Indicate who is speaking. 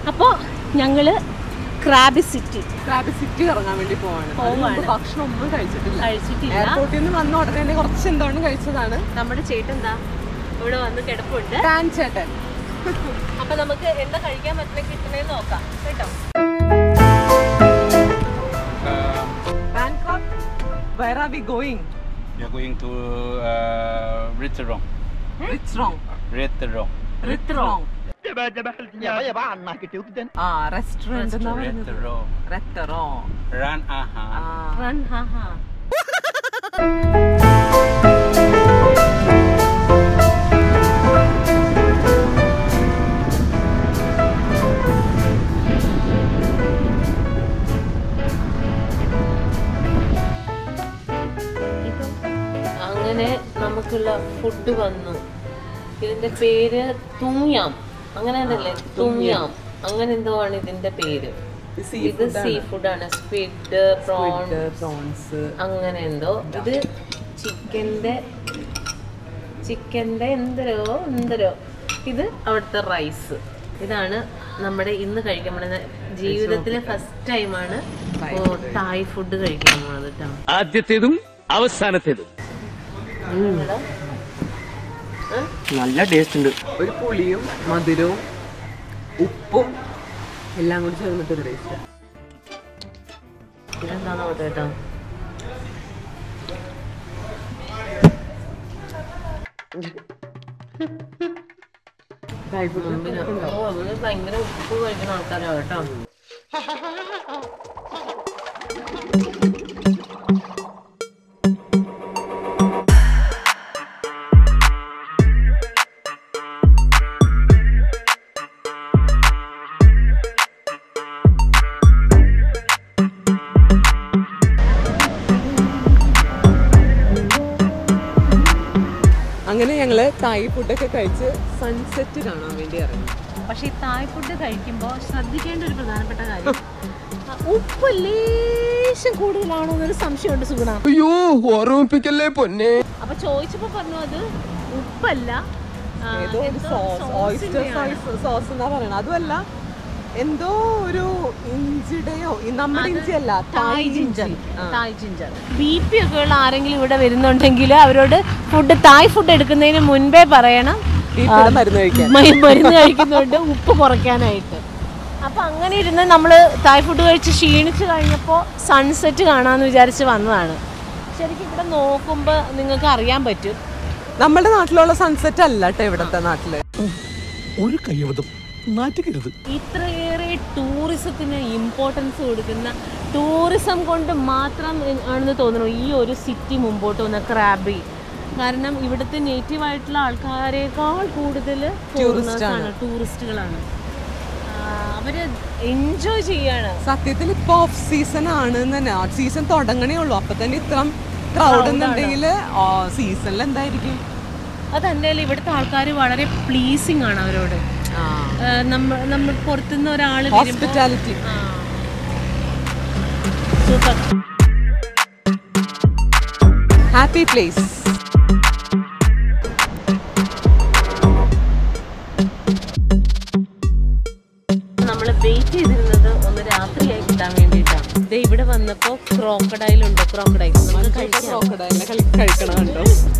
Speaker 1: അപ്പോൾ ഞങ്ങള് Krabi city
Speaker 2: crab city ഇറങ്ങാൻ വേണ്ടി പോവാണ് അതിന് മുമ്പ്
Speaker 1: പോവാണ്.
Speaker 2: ഭക്ഷണം ഒന്നും കഴിച്ചിട്ടില്ല
Speaker 1: കഴിച്ചിട്ടില്ല
Speaker 2: എയർപോർട്ടിൽ നിന്ന് വന്ന ഉടനെ തന്നെ കുറച്ച് എന്താണ് കഴിച്ചതാണ്
Speaker 1: നമ്മുടെ ചേട്ടൻ എന്താ ഇവിടെ വന്ന് കിടപ്പുണ്ട്
Speaker 2: ടാൻ ചേട്ടൻ
Speaker 1: അപ്പൊ നമുക്ക് എന്താ കഴിക്കാൻ പറ്റുന്ന കിട്ടണേന്ന് നോക്കാം കേട്ടോ
Speaker 2: Bangkok where are we going
Speaker 3: We are going to uh, Ritterong.
Speaker 2: റിച്ച് റോങ്
Speaker 3: Ritterong.
Speaker 2: റിച്ച് റോങ് ആ റെസ്റ്റോറന്റ് എന്നാ പറയുന്നത്
Speaker 3: Ritterong.
Speaker 2: റെസ്റ്ററോ
Speaker 3: Ran Aha.
Speaker 1: റൺ ഹാ ഹാ അങ്ങനെ നമുക്കുള്ള ഫുഡ് വന്നു ഇതിന്റെ പേര് തുമ്യാം അങ്ങനെ അതല്ലേ തുമ്യാം അങ്ങനെ എന്തോ ആണ് ഇതിന്റെ പേര് ഇത് സീ ഫുഡാണ് സ്ക്വിഡ് പ്രോൺ
Speaker 2: പ്രോൺസ്
Speaker 1: അങ്ങനെ എന്തോ ഇത് ചിക്കൻ്റെ ചിക്കൻ്റെ എന്തരോ എന്തരോ ഇത് അവിടുത്തെ റൈസ് ഇതാണ് നമ്മുടെ ഇന്ന് കഴിക്കാൻ പോകുന്ന ജീവിതത്തിലെ ഫസ്റ്റ് ടൈമാണ് തായ് ഫുഡ് കഴിക്കാൻ പോണത് കേട്ടോ
Speaker 4: ആദ്യത്തേതും അവസാനത്തേതും നല്ല ടേസ്റ്റ് ഉണ്ട്
Speaker 2: ഒരു പുളിയും മധുരവും ഉപ്പും എല്ലാം കൂടി ചേർന്നിട്ടൊരു ടേസ്റ്റ്
Speaker 1: ഇതെന്താന്ന് നോട്ടെ കേട്ടോ മുമ്പില് ഓ അവര് ഭയങ്കര ഉപ്പ് കഴിക്കുന്ന ആൾക്കാരാണ് കേട്ടോ
Speaker 2: അങ്ങനെ ഞങ്ങള് തായ് ഫുഡൊക്കെ കഴിച്ച് സൺസെറ്റ് കാണാൻ വേണ്ടി ഇറങ്ങി
Speaker 1: പക്ഷെ ഈ തായ് ഫുഡ് കഴിക്കുമ്പോൾ ശ്രദ്ധിക്കേണ്ട ഒരു പ്രധാനപ്പെട്ട കാര്യം ആ, ഉപ്പ് ലേശം കൂടുതലാണോ എന്നൊരു സംശയമുണ്ട് സുഗുണ
Speaker 4: അയ്യോ ഓർമ്മിപ്പിക്കല്ലേ പൊന്നെ
Speaker 1: അപ്പൊ ചോദിച്ചപ്പോ പറഞ്ഞു അത് ഉപ്പല്ല ആ,
Speaker 2: ഏതോ ഒരു
Speaker 1: എന്തോ
Speaker 2: സോസ് ഓയിസ്റ്റർ
Speaker 1: സോസിന്റെയാണ്.
Speaker 2: സോസ് സോസ് എന്നാ പറയണത് അതുമല്ല എന്തോ ഒരു ഇഞ്ചിയുടെയോ ഈ നമ്മുടെ ഇഞ്ചി അല്ല
Speaker 1: Thai ginger Thai ginger B P ഒക്കെ ഉള്ള ആരെങ്കിലും ഇവിടെ വരുന്നുണ്ടെങ്കിൽ അവരോട് ഫുഡ് തായ് ഫുഡ് എടുക്കുന്നതിന് മുൻപേ പറയണം
Speaker 2: ബീപ്പിയുടെ മരുന്ന് കഴിക്കാൻ
Speaker 1: മ- മരുന്ന് കഴിക്കുന്നുണ്ട് ഉപ്പ് കുറയ്ക്കാനായിട്ട് അപ്പൊ അങ്ങനെ ഇരുന്ന് നമ്മൾ തായ് ഫുഡ് കഴിച്ച് ക്ഷീണിച്ച് കഴിഞ്ഞപ്പോൾ സൺസെറ്റ് കാണാമെന്ന് വിചാരിച്ച് വന്നതാണ് ശരിക്കും ഇവിടെ നോക്കുമ്പോൾ നിങ്ങൾക്ക് അറിയാൻ പറ്റും
Speaker 2: നമ്മുടെ നാട്ടിലുള്ള സൺസെറ്റ് അല്ല കേട്ടോ ഇവിടത്തെ നാട്ടില്
Speaker 4: ഒരു കയ്യബദ്ധം നാറ്റുകരുത്
Speaker 1: ഇത്രയേറെ ടൂറിസത്തിന് ഇമ്പോർട്ടൻസ് കൊടുക്കുന്ന ടൂറിസം കൊണ്ട് മാത്രം ആണെന്ന് തോന്നുന്നു ഈ ഒരു സിറ്റി മുമ്പോട്ട് വന്ന ക്രാബി കാരണം ഇവിടുത്തെ നേറ്റീവ് ആയിട്ടുള്ള ആൾക്കാരെക്കാൾ കൂടുതൽ ആണ് ടൂറിസ്റ്റുകളാണ് ആ, അവര് എൻജോയ് ചെയ്യാണ്
Speaker 2: സത്യത്തിൽ ഇപ്പൊ ഓഫ് സീസൺ ആണ് തന്നെ സീസൺ തുടങ്ങണേ ഉള്ളൂ അപ്പൊ തന്നെ ഇത്ര ക്രൗഡ് എന്നുണ്ടെങ്കിൽ സീസണിൽ എന്തായിരിക്കും
Speaker 1: അതന്നെയല്ല ഇവിടുത്തെ ആൾക്കാർ വളരെ പ്ലീസിങ് ആണ് അവരോട് ആ, നമ്മ നമ്മൾ പുറത്തുനിന്ന് ഒരാൾ
Speaker 2: ഹോസ്പിറ്റാലിറ്റി
Speaker 1: സൂപ്പർ
Speaker 2: ഹാപ്പി പ്ലേസ്
Speaker 1: നമ്മൾ വെയിറ്റ് ചെയ്തിരുന്നത് ഒന്ന് രാത്രിയായി കിട്ടാൻ വേണ്ടിയിട്ടാണ് ദേ ഇവിടെ വന്നപ്പോൾ ക്രോക്കഡൈൽ ഉണ്ട് ക്രോക്കഡൈൽ നമുക്ക് കഴിക്കാം
Speaker 2: ക്രോക്കഡൈലിനെ കഴിക്കണം കണ്ടോ